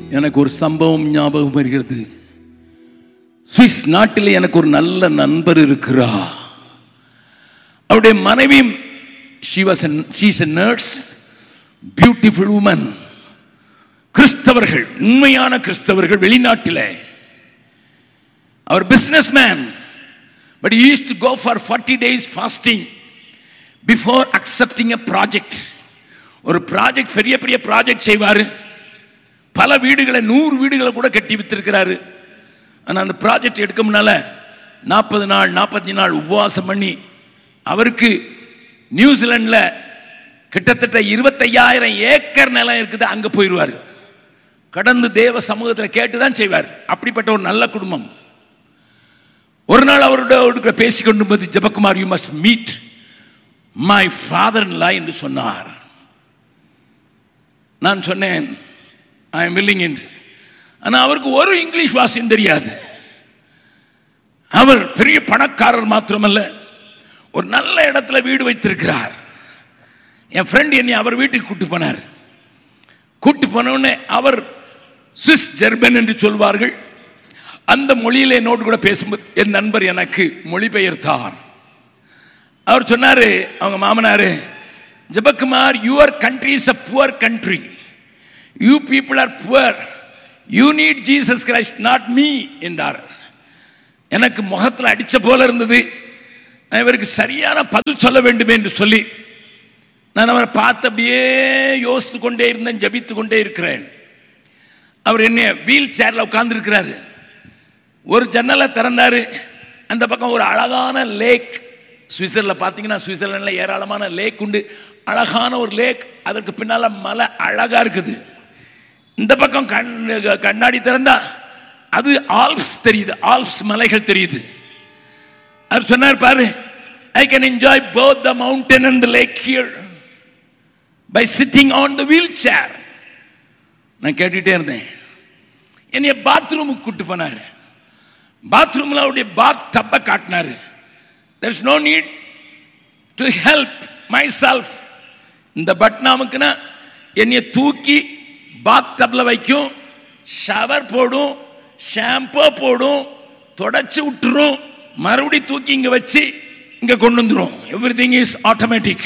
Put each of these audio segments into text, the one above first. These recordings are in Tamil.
எனக்கு ஒரு சம்பவம் ஞாபகம் வருகிறது சுவிஸ் நாட்டில் எனக்கு ஒரு நல்ல நண்பர் இருக்கிறா அவருடைய மனைவியும் she was a she's a nurse beautiful woman கிறிஸ்தவர்கள் உண்மையான கிறிஸ்தவர்கள் வெளிநாட்டிலே அவர் businessman but use to go for forty days fasting before accepting a project ஒரு ப்ராஜெக்ட் பெரிய பெரிய ப்ராஜெக்ட் செய்வார் பல வீடுகளை நூறு வீடுகளை கூட கட்டி வித்திருக்கிறாரு ஆனால் அந்த ப்ராஜெக்ட் எடுக்க முன்னால நாற்பது நாள் நாற்பத்தஞ்சு நாள் உபவாசம் பண்ணி அவருக்கு நியூசிலாண்டில் கிட்டத்தட்ட இருபத்தையாயிரம் ஏக்கர் நிலம் இருக்குது அங்கே போயிடுவார் கடந்து தேவ சமூகத்தில் கேட்டு தான் செய்வார் அப்படிப்பட்ட ஒரு நல்ல குடும்பம் ஒரு நாள் அவரோட பேசிக்கொண்டு போது Jabakumar you must meet my father in law என்று சொன்னார் நான் சொன்னேன் ஐ எம் வில்லிங் என்று ஆனால் அவருக்கு ஒரு இங்கிலீஷ் வாசியம் தெரியாது அவர் பெரிய பணக்காரர் மாத்திரமல்ல ஒரு நல்ல இடத்துல வீடு வைத்திருக்கிறார் என் ஃப்ரெண்ட் என்னை அவர் வீட்டுக்கு கூட்டு போனார் கூட்டு போனவுடனே அவர் சுவிஸ் ஜெர்மன் என்று சொல்வார்கள் அந்த மொழியில என்னோடு கூட பேசும்போது என் நண்பர் எனக்கு மொழிபெயர்த்தார் அவர் சொன்னாரு அவங்க மாமனாரு Jabakumar your country is a poor country you people are poor you need Jesus Christ not me என்றார் எனக்கு முகத்தில் அடிச்ச போல இருந்தது நான் இவருக்கு சரியான பதில் சொல்ல வேண்டும் என்று சொல்லி நான் அவரை பார்த்து அப்படியே யோசித்து கொண்டே இருந்தேன் ஜபித்து கொண்டே இருக்கிறேன் அவர் என்ன வீல் சேரில் உட்கார்ந்துருக்கிறாரு ஒரு ஜன்னலை திறந்தாரு அந்த பக்கம் ஒரு அழகான லேக் சுவிட்சர்ல பார்த்தீங்கன்னா சுவிட்சர்லாண்டில் ஏராளமான லேக் உண்டு அழகான ஒரு லேக் அதற்கு பின்னால் மலை அழகாக இருக்குது இந்த பக்கம் கண் கண்ணாடி திறந்தா அது ஆல்ப்ஸ் தெரியுது ஆல்ப்ஸ் மலைகள் தெரியுது அவர் சொன்னார் பாரு I can enjoy both the mountain and the lake here by sitting on the wheelchair நான் கேட்டுட்டே இருந்தேன் என்னைய பாத்ரூமுக்கு கூட்டு போனார் பாத்ரூமில் அவருடைய பாத் டப்பை காட்டினாரு there is no need to help myself இந்த பட்னாமுக்குன்னா என்னைய தூக்கி பாத் டப்பில் வைக்கும் ஷவர் போடும் ஷாம்போ போடும் தொடச்சி விட்டுரும் மறுபடி தூக்கி இங்கே வச்சு இங்கே கொண்டு வந்துடும் எவ்ரி திங் இஸ் ஆட்டோமேட்டிக்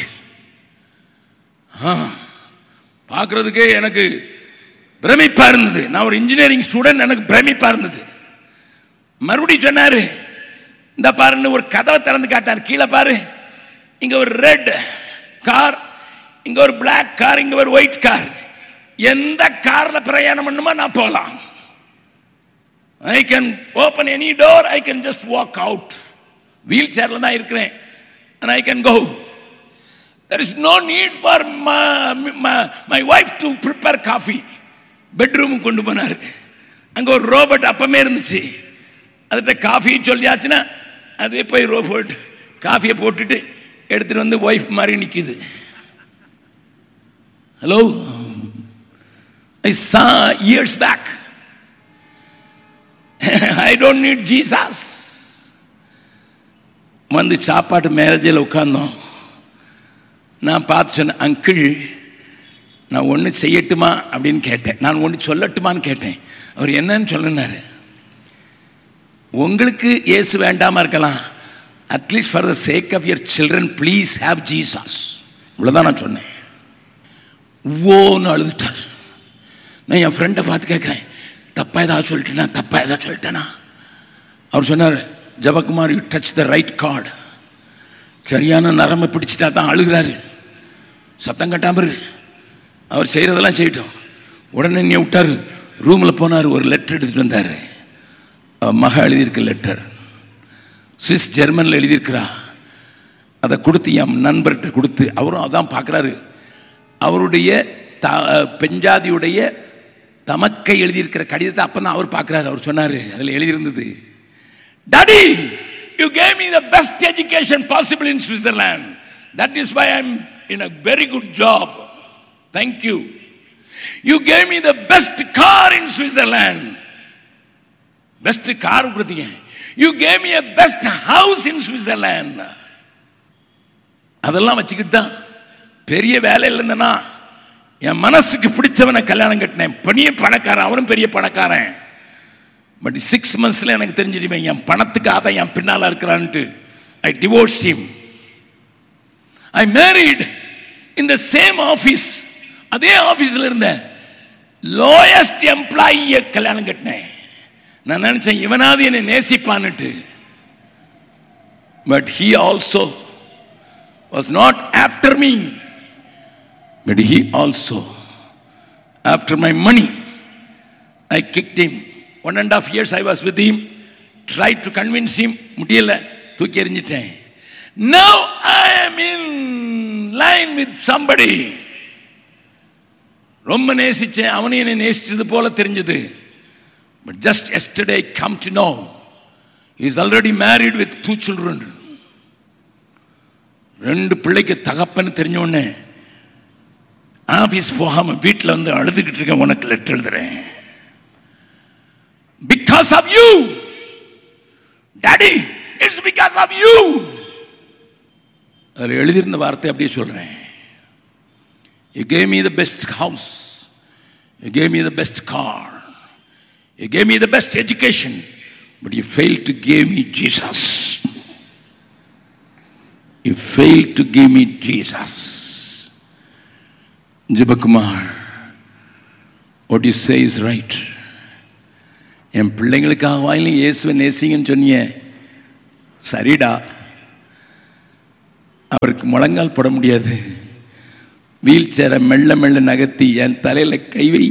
பார்க்குறதுக்கே எனக்கு பிரமிப்பா இருந்தது நான் ஒரு இன்ஜினியரிங் ஸ்டூடெண்ட் எனக்கு பிரமிப்பா இருந்தது மறுபடியும் சொன்னாரு இந்த பாருன்னு ஒரு கதவை திறந்து காட்டார் கீழே பாரு இங்க ஒரு ரெட் கார் இங்க ஒரு பிளாக் கார் இங்க ஒரு ஒயிட் கார் எந்த கார்ல பிரயாணம் பண்ணுமோ நான் போகலாம் I can open any door I can just walk out wheel சேர்ல தான் இருக்கிறேன் I can go there is no need for my wife to prepare coffee பெட்ரூமுக்கு கொண்டு போனார் அங்கே ஒரு ரோபோட் அப்பமே இருந்துச்சு அதுகிட்ட காஃபி சொல்லியாச்சுன்னா அதே போய் ரோபோட் காஃபியை போட்டுட்டு எடுத்துட்டு வந்து ஒய்ஃப் மாதிரி நிற்கிது hello I saw years back I don't need Jesus வந்து சாப்பாட்டு மேரேஜில் உட்கார்ந்தோம் நான் பார்த்து சொன்னேன் அங்கிள் நான் ஒன்று செய்யட்டுமா அப்படின்னு கேட்டேன் நான் ஒன்று சொல்லட்டுமான்னு கேட்டேன் அவர் என்னன்னு சொல்லுனாரு உங்களுக்கு இயேசு வேண்டாமா இருக்கலாம் at least for the sake of your children please have Jesus இவ்வளோதான் நான் சொன்னேன் ஓன்னு அழுதுட்டார் நான் என் ஃப்ரெண்டை பார்த்து கேட்குறேன் தப்பாக ஏதாவது சொல்லிட்டேனா தப்பாக ஏதாவது சொல்லிட்டேனா அவர் சொன்னார் Jabakumar you touch the right chord சரியான நரம்பை பிடிச்சிட்டா தான் அழுகிறாரு சத்தம் கட்டாம அவர் செய்கிறதெல்லாம் செய்யட்டும் உடனே நீ விட்டார் ரூமில் போனார் ஒரு லெட்டர் எடுத்துகிட்டு வந்தார் மக எழுதியிருக்க லெட்டர் சுவிஸ் ஜெர்மனில் எழுதியிருக்கிறா அதை கொடுத்து என் நண்பர்கிட்ட கொடுத்து அவரும் அதான் பார்க்குறாரு அவருடைய த பெஞ்சாதியுடைய தமக்கை எழுதியிருக்கிற கடிதத்தை அப்போ தான் அவர் பார்க்குறாரு அவர் சொன்னார் அதில் எழுதியிருந்தது daddy you gave me the best education possible in Switzerland that is why I'm in a very good job thank you you gave me the best car in Switzerland best car கொடுத்தீங்க you gave me a best house in Switzerland அதெல்லாம் வச்சுக்கிட்டு தான் பெரிய வேலையில் இருந்தேன்னா என் மனசுக்கு பிடிச்சவனை கல்யாணம் கட்டினேன் பெரிய பணக்காரன் அவனும் பெரிய பணக்காரன் பட் சிக்ஸ் மந்த்ஸ்ல எனக்கு தெரிஞ்சிடுமே என் பணத்துக்காக தான் என் பின்னால இருக்கிறான்ட்டு I divorce him I married இந்த சேம் ஆஃபீஸ் அதே ஆஃபீஸில் இருந்தேன் லோயஸ்ட் எம்ப்ளாயியை கல்யாணம் கட்டினேன் நான் நினைச்சேன் இவனாவது என்னை நேசிப்பான்னுட்டு but he also was not after me but he also after my money I kicked him one and half years I was with him try to convince him முடியல தூக்கி எறிஞ்சிட்டேன் now I am in line with somebody ரொம்ப நேசிச்சேன் அவனையும் என்னை நேசிச்சது போல தெரிஞ்சது but just yesterday come to know is already married with two children ரெண்டு பிள்ளைக்கு தகப்பன்னு தெரிஞ்ச உடனே ஆபீஸ் போகாம வீட்டில் வந்து அழுதுகிட்டு இருக்கேன் உனக்கு லெட்டர் எழுதுறேன் because of you daddy it's because of you அதில் எழுதியிருந்த வார்த்தை அப்படியே சொல்றேன் You gave me the best house. You gave me the best car. You gave me the best education. But you failed to give me Jesus. You failed to give me Jesus. Jibakumar, what you say is right. என் பிள்ளைங்களுக்காக வாயிலும் இயேசுவை நேசிங்கன்னு சொன்னியே சரிடா அவருக்கு முழங்கால் போட முடியாது வீல் சேரை மெல்ல மெல்ல நகர்த்தி என் தலையில கை வை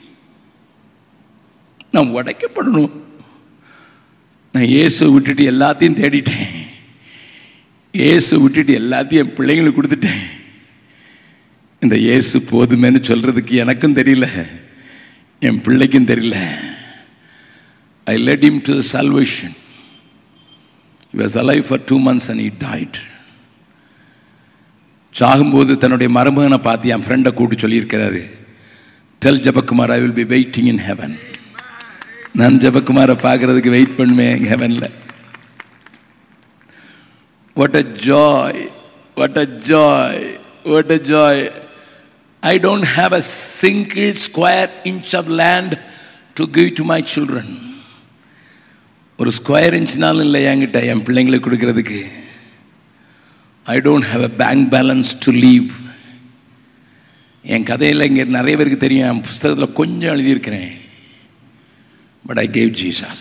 நான் உடைக்கப்படணும் நான் இயேசு விட்டுட்டு எல்லாத்தையும் தேடிட்டேன் இயேசு விட்டுட்டு எல்லாத்தையும் என் பிள்ளைங்களுக்கு கொடுத்துட்டேன் இந்த இயேசு போதுமேன்னு சொல்றதுக்கு எனக்கும் தெரியல என் பிள்ளைக்கும் தெரியல ஐ led him to the salvation he was alive for two months and he died சாகும்போது தன்னுடைய மருமகனை பார்த்து என் ஃப்ரெண்டை கூப்பிட்டு சொல்லியிருக்கிறாரு tell Jabakumar I will be waiting in heaven நான் ஜபக்குமாரை பார்க்கறதுக்கு வெயிட் பண்ணுவேன் ஹெவனில் what a joy what a joy what a joy I don't have a single square inch of land to give to my children ஒரு ஸ்கொயர் இன்ச்னாலும் இல்லை என்கிட்ட என் பிள்ளைங்களுக்கு கொடுக்கறதுக்கு I don't have a bank balance to leave என் கதையில் இங்கே நிறைய பேருக்கு தெரியும் என் புஸ்தகத்தில் கொஞ்சம் எழுதியிருக்கிறேன் but I gave Jesus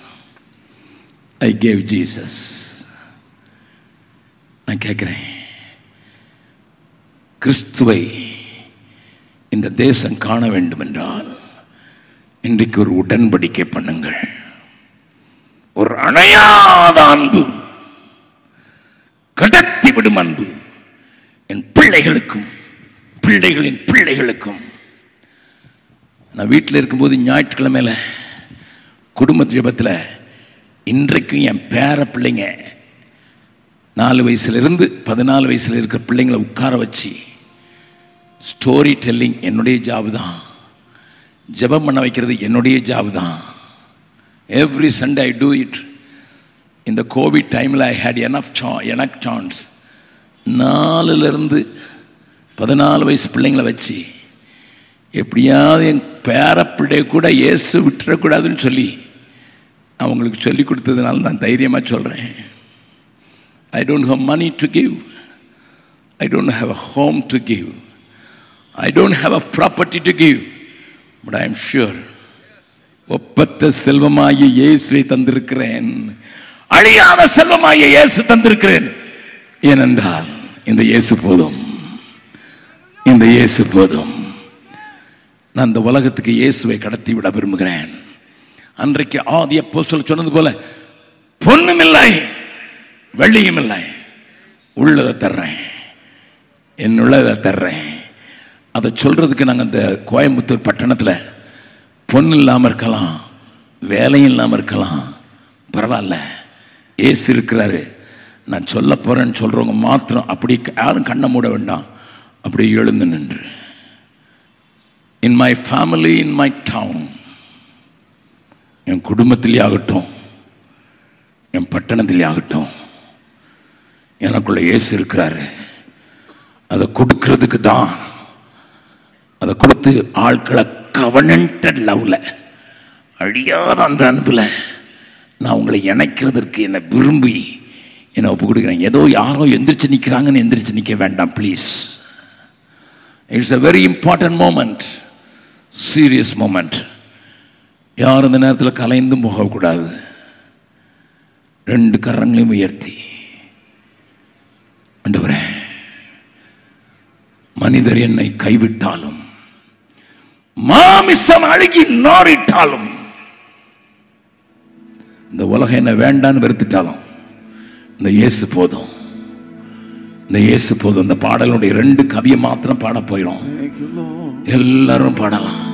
I gave Jesus நான் கேட்குறேன் கிறிஸ்துவை இந்த தேசம் காண வேண்டும் என்றால் இன்றைக்கு ஒரு உடன்படிக்கை பண்ணுங்கள் ஒரு அணையாத அன்பு கடத்தி விடும் அன்பு என் பிள்ளைகளுக்கும் பிள்ளைகளின் பிள்ளைகளுக்கும் நான் வீட்டில் இருக்கும்போது ஞாயிற்றுக்கிழமையில குடும்ப ஜெபத்தில் இன்றைக்கும் என் பேர பிள்ளைங்க நாலு வயசுலேருந்து பதினாலு வயசில் இருக்கிற பிள்ளைங்களை உட்கார வச்சு ஸ்டோரி டெல்லிங் என்னுடைய ஜாப் தான் ஜெபம் பண்ண வைக்கிறது என்னுடைய ஜாப் தான் every Sunday I do it இந்த கோவிட் டைமில் ஐ ஹேட் எனஃப் சா எனக் சான்ஸ் நாலுலேருந்து பதினாலு வயசு பிள்ளைங்களை வச்சு எப்படியாவது என் பேரப்பிள்ளை கூட இயேசு விட்டுறக்கூடாதுன்னு சொல்லி அவங்களுக்கு சொல்லி கொடுத்ததுனால நான் தைரியமாக சொல்கிறேன் I don't have money to give I don't have a home to give I don't have a property to give but I am sure ஒப்பற்ற செல்வமாகிய இயேசுவை தந்திருக்கிறேன் அழியாத செல்வமாகிய இயேசு தந்திருக்கிறேன் ஏனென்றால் இந்த இயேசு போதும் இந்த இயேசு போதும் நான் இந்த உலகத்துக்கு இயேசுவை கடத்தி விட விரும்புகிறேன் அன்றைக்கு ஆதி அப்போஸ்தலர் சொன்னது போல பொண்ணும் இல்லை வெள்ளியும் இல்லை உள்ளதை தர்றேன் என் உள்ளதை தர்றேன் அதை சொல்றதுக்கு நாங்கள் அந்த கோயம்புத்தூர் பட்டணத்தில் பொண்ணு இல்லாமல் இருக்கலாம் வேலையும் இல்லாமல் இருக்கலாம் பரவாயில்ல ஏசு இருக்கிறாரு நான் சொல்ல போறேன்னு சொல்றவங்க மாத்திரம் அப்படி யாரும் கண்ணை மூட வேண்டாம் அப்படியே எழுந்து நின்று in my family in my town என் குடும்பத்திலே ஆகட்டும் என் பட்டணத்திலே ஆகட்டும் எனக்குள்ள இயேசு இருக்கிறாரு அதை கொடுக்கறதுக்கு தான் அதை கொடுத்து ஆட்களை கவனன்ட் லவ்ல அழியாத அந்த அன்புல நான் உங்களை இணைக்கிறதற்கு என்னை விரும்பி என்னை ஒப்பு கொடுக்குறேன் ஏதோ யாரோ எந்திரிச்சு நிற்கிறாங்கன்னு எந்திரிச்சு நிற்க வேண்டாம் please it's a very important moment serious moment யாரும் இந்த நேரத்தில் கலைந்தும் போகக்கூடாது ரெண்டு கரங்களையும் உயர்த்தி ஆண்டவரே மனிதர் என்னை கைவிட்டாலும் மாமிசம் அழுகி நாரிட்டாலும் இந்த உலகம் என்ன வேண்டான்னு வெறுத்துட்டாலும் இந்த இயேசு போதும் இந்த இயேசு போதும் இந்த பாடலுடைய ரெண்டு கவியை மாத்திரம் பாட போயிடும் Thank you, Lord. எல்லாரும் பாடலாம்